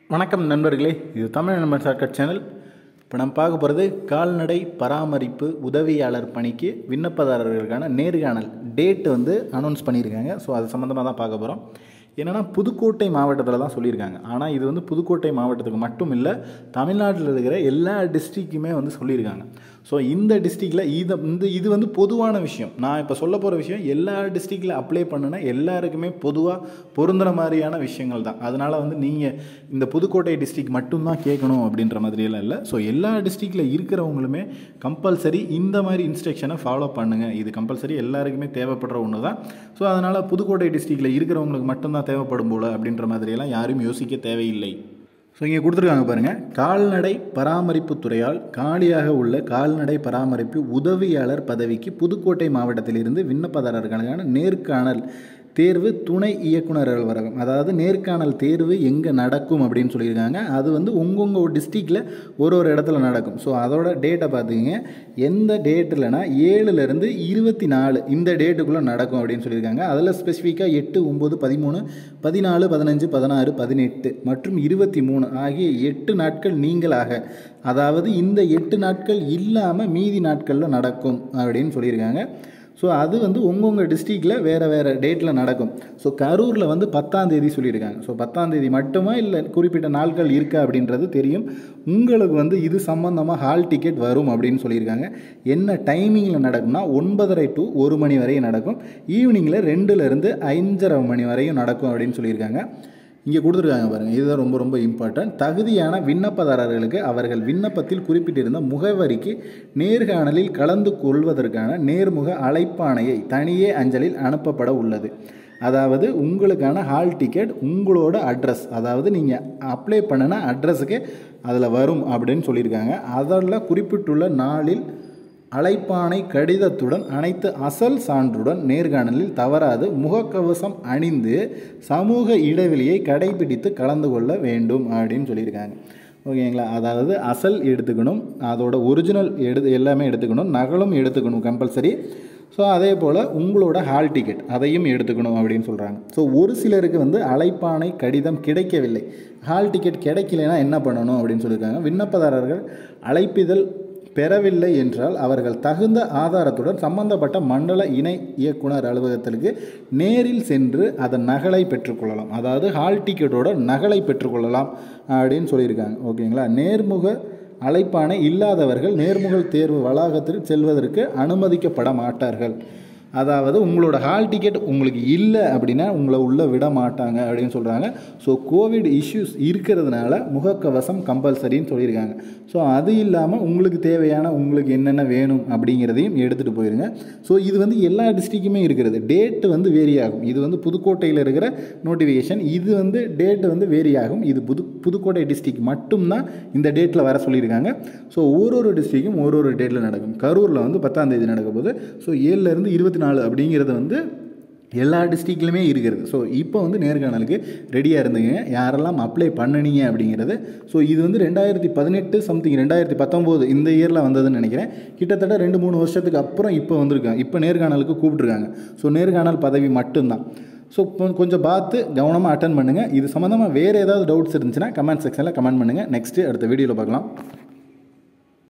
வணக்கம் நண்பர்களே இது தமிழ் நண்பர் ஷார்ட்கட் சேனல் இப்போ நம்ம பார்க்க போகிறது கால்நடை பராமரிப்பு உதவியாளர் பணிக்கு விண்ணப்பதாரர்களுக்கான நேர்காணல் டேட் வந்து அனௌன்ஸ் பண்ணியிருக்காங்க ஸோ அது சம்மந்தமாக தான் பார்க்க போகிறோம் என்னென்னா புதுக்கோட்டை மாவட்டத்தில் தான் சொல்லியிருக்காங்க ஆனால் இது வந்து புதுக்கோட்டை மாவட்டத்துக்கு மட்டும் இல்லை தமிழ்நாட்டில் இருக்கிற எல்லா டிஸ்ட்ரிக்குமே வந்து சொல்லியிருக்காங்க ஸோ இந்த டிஸ்ட்ரிக்டில் இதை இந்த இது வந்து பொதுவான விஷயம் நான் இப்போ சொல்ல போகிற விஷயம் எல்லா டிஸ்ட்ரிக்டில் அப்ளை பண்ணுனா எல்லாருக்குமே பொதுவாக பொருந்துகிற மாதிரியான விஷயங்கள் தான் அதனால் வந்து நீங்கள் இந்த புதுக்கோட்டை டிஸ்ட்ரிக் மட்டும்தான் கேட்கணும் அப்படின்ற மாதிரியெல்லாம் இல்லை ஸோ எல்லா டிஸ்ட்ரிக்டில் இருக்கிறவங்களுமே கம்பல்சரி இந்த மாதிரி இன்ஸ்ட்ரக்ஷனை ஃபாலோ பண்ணுங்கள் இது கம்பல்சரி எல்லாருக்குமே தேவைப்படுற ஒன்று தான் ஸோ அதனால் புதுக்கோட்டை டிஸ்ட்ரிக்டில் இருக்கிறவங்களுக்கு மட்டும்தான் தேவைப்படும் போல் அப்படின்ற மாதிரியெல்லாம் யாரும் யோசிக்க தேவையில்லை ஸோ இங்கே கொடுத்துருக்காங்க பாருங்கள் கால்நடை பராமரிப்பு துறையால் காலியாக உள்ள கால்நடை பராமரிப்பு உதவியாளர் பதவிக்கு புதுக்கோட்டை மாவட்டத்திலிருந்து விண்ணப்பதாரர்களுக்கான நேர்காணல் தேர்வு துணை இயக்குனர் அலுவலகம் அதாவது நேர்காணல் தேர்வு எங்கே நடக்கும் அப்படின்னு சொல்லியிருக்காங்க அது வந்து உங்கவுங்க டிஸ்ட்ரிக்டில் ஒரு ஒரு இடத்துல நடக்கும் ஸோ அதோட டேட்டை பார்த்துக்கிங்க எந்த டேட்டில்னா ஏழுலேருந்து இருபத்தி நாலு இந்த டேட்டுக்குள்ளே நடக்கும் அப்படின்னு சொல்லியிருக்காங்க அதில் ஸ்பெசிஃபிக்காக எட்டு ஒம்பது பதிமூணு பதினாலு பதினஞ்சு பதினாறு பதினெட்டு மற்றும் இருபத்தி மூணு ஆகிய எட்டு நாட்கள் நீங்களாக அதாவது இந்த எட்டு நாட்கள் இல்லாமல் மீதி நாட்களில் நடக்கும் அப்படின்னு சொல்லியிருக்காங்க ஸோ அது வந்து உங்கவுங்க டிஸ்ட்ரிக்டில் வேறு வேறு டேட்டில் நடக்கும் ஸோ கரூரில் வந்து பத்தாம் தேதி சொல்லியிருக்காங்க ஸோ பத்தாம் தேதி மட்டுமா இல்லை குறிப்பிட்ட நாட்கள் இருக்கா அப்படின்றது தெரியும் உங்களுக்கு வந்து இது சம்மந்தமாக ஹால் டிக்கெட் வரும் அப்படின்னு சொல்லியிருக்காங்க என்ன டைமிங்கில் நடக்கும்னா ஒன்பதரை டு ஒரு மணி வரையும் நடக்கும் ஈவினிங்கில் ரெண்டுலேருந்து ஐந்தரை மணி வரையும் நடக்கும் அப்படின்னு சொல்லியிருக்காங்க இங்கே கொடுத்துருக்காங்க பாருங்கள் இதுதான் ரொம்ப ரொம்ப இம்பார்ட்டன்ட் தகுதியான விண்ணப்பதாரர்களுக்கு அவர்கள் விண்ணப்பத்தில் குறிப்பிட்டிருந்த முகவரிக்கு நேர்காணலில் கலந்து கொள்வதற்கான நேர்முக அழைப்பாணையை தனியே அஞ்சலில் அனுப்பப்பட உள்ளது அதாவது உங்களுக்கான ஹால் டிக்கெட் உங்களோட அட்ரஸ் அதாவது நீங்கள் அப்ளை பண்ணின அட்ரஸுக்கு அதில் வரும் அப்படின்னு சொல்லியிருக்காங்க அதில் குறிப்பிட்டுள்ள நாளில் அழைப்பானை கடிதத்துடன் அனைத்து அசல் சான்றுடன் நேர்காணலில் தவறாது முகக்கவசம் அணிந்து சமூக இடைவெளியை கடைபிடித்து கலந்து கொள்ள வேண்டும் அப்படின்னு சொல்லியிருக்காங்க ஓகேங்களா அதாவது அசல் எடுத்துக்கணும் அதோட ஒரிஜினல் எடு எல்லாமே எடுத்துக்கணும் நகலும் எடுத்துக்கணும் கம்பல்சரி ஸோ அதே போல் உங்களோட ஹால் டிக்கெட் அதையும் எடுத்துக்கணும் அப்படின்னு சொல்கிறாங்க ஸோ ஒரு சிலருக்கு வந்து அழைப்பானை கடிதம் கிடைக்கவில்லை ஹால் டிக்கெட் கிடைக்கலைன்னா என்ன பண்ணணும் அப்படின்னு சொல்லியிருக்காங்க விண்ணப்பதாரர்கள் அழைப்பிதழ் பெறவில்லை என்றால் அவர்கள் தகுந்த ஆதாரத்துடன் சம்பந்தப்பட்ட மண்டல இணை இயக்குனர் அலுவலகத்திற்கு நேரில் சென்று அதன் நகலை பெற்றுக்கொள்ளலாம் அதாவது ஹால் டிக்கெட்டோட நகலை பெற்றுக்கொள்ளலாம் அப்படின்னு சொல்லியிருக்காங்க ஓகேங்களா நேர்முக அழைப்பானை இல்லாதவர்கள் நேர்முகல் தேர்வு வளாகத்தில் செல்வதற்கு அனுமதிக்கப்பட மாட்டார்கள் அதாவது உங்களோட ஹால் டிக்கெட் உங்களுக்கு இல்லை அப்படின்னா உங்களை உள்ளே விட மாட்டாங்க அப்படின்னு சொல்கிறாங்க ஸோ கோவிட் இஷ்யூஸ் இருக்கிறதுனால முகக்கவசம் கம்பல்சரின்னு சொல்லியிருக்காங்க ஸோ அது இல்லாமல் உங்களுக்கு தேவையான உங்களுக்கு என்னென்ன வேணும் அப்படிங்கிறதையும் எடுத்துகிட்டு போயிருங்க ஸோ இது வந்து எல்லா டிஸ்ட்ரிக்குமே இருக்கிறது டேட்டு வந்து வேரி ஆகும் இது வந்து புதுக்கோட்டையில் இருக்கிற நோட்டிஃபிகேஷன் இது வந்து டேட்டு வந்து வேரி ஆகும் இது புது புதுக்கோட்டை டிஸ்ட்ரிக் மட்டும்தான் இந்த டேட்டில் வர சொல்லியிருக்காங்க ஸோ ஒரு ஒரு டிஸ்ட்ரிக்கும் ஒரு ஒரு டேட்டில் நடக்கும் கரூரில் வந்து பத்தாம் தேதி நடக்க போகுது ஸோ ஏழுலேருந்து இருபத்தி நாலு அப்படிங்கிறது வந்து எல்லா டிஸ்ட்ரிக்ட்லையுமே இருக்கிறது ஸோ இப்போ வந்து நேர்காணலுக்கு ரெடியாக இருந்தீங்க யாரெல்லாம் அப்ளை பண்ணினீங்க அப்படிங்கிறது ஸோ இது வந்து ரெண்டாயிரத்தி பதினெட்டு சம்திங் ரெண்டாயிரத்தி பத்தொம்போது இந்த இயரில் வந்ததுன்னு நினைக்கிறேன் கிட்டத்தட்ட ரெண்டு மூணு வருஷத்துக்கு அப்புறம் இப்போ வந்திருக்காங்க இப்போ நேர்காணலுக்கு கூப்பிட்ருக்காங்க ஸோ நேர்காணல் பதவி மட்டும்தான் ஸோ கொஞ்சம் பார்த்து கவனமாக அட்டன் பண்ணுங்கள் இது சம்மந்தமாக வேறு ஏதாவது டவுட்ஸ் இருந்துச்சுன்னா கமெண்ட் செக்ஷனில் கமெண்ட் பண்ணுங்கள் நெக்ஸ்ட்டு அடுத்த வீடியோவில் பார்க்கலாம்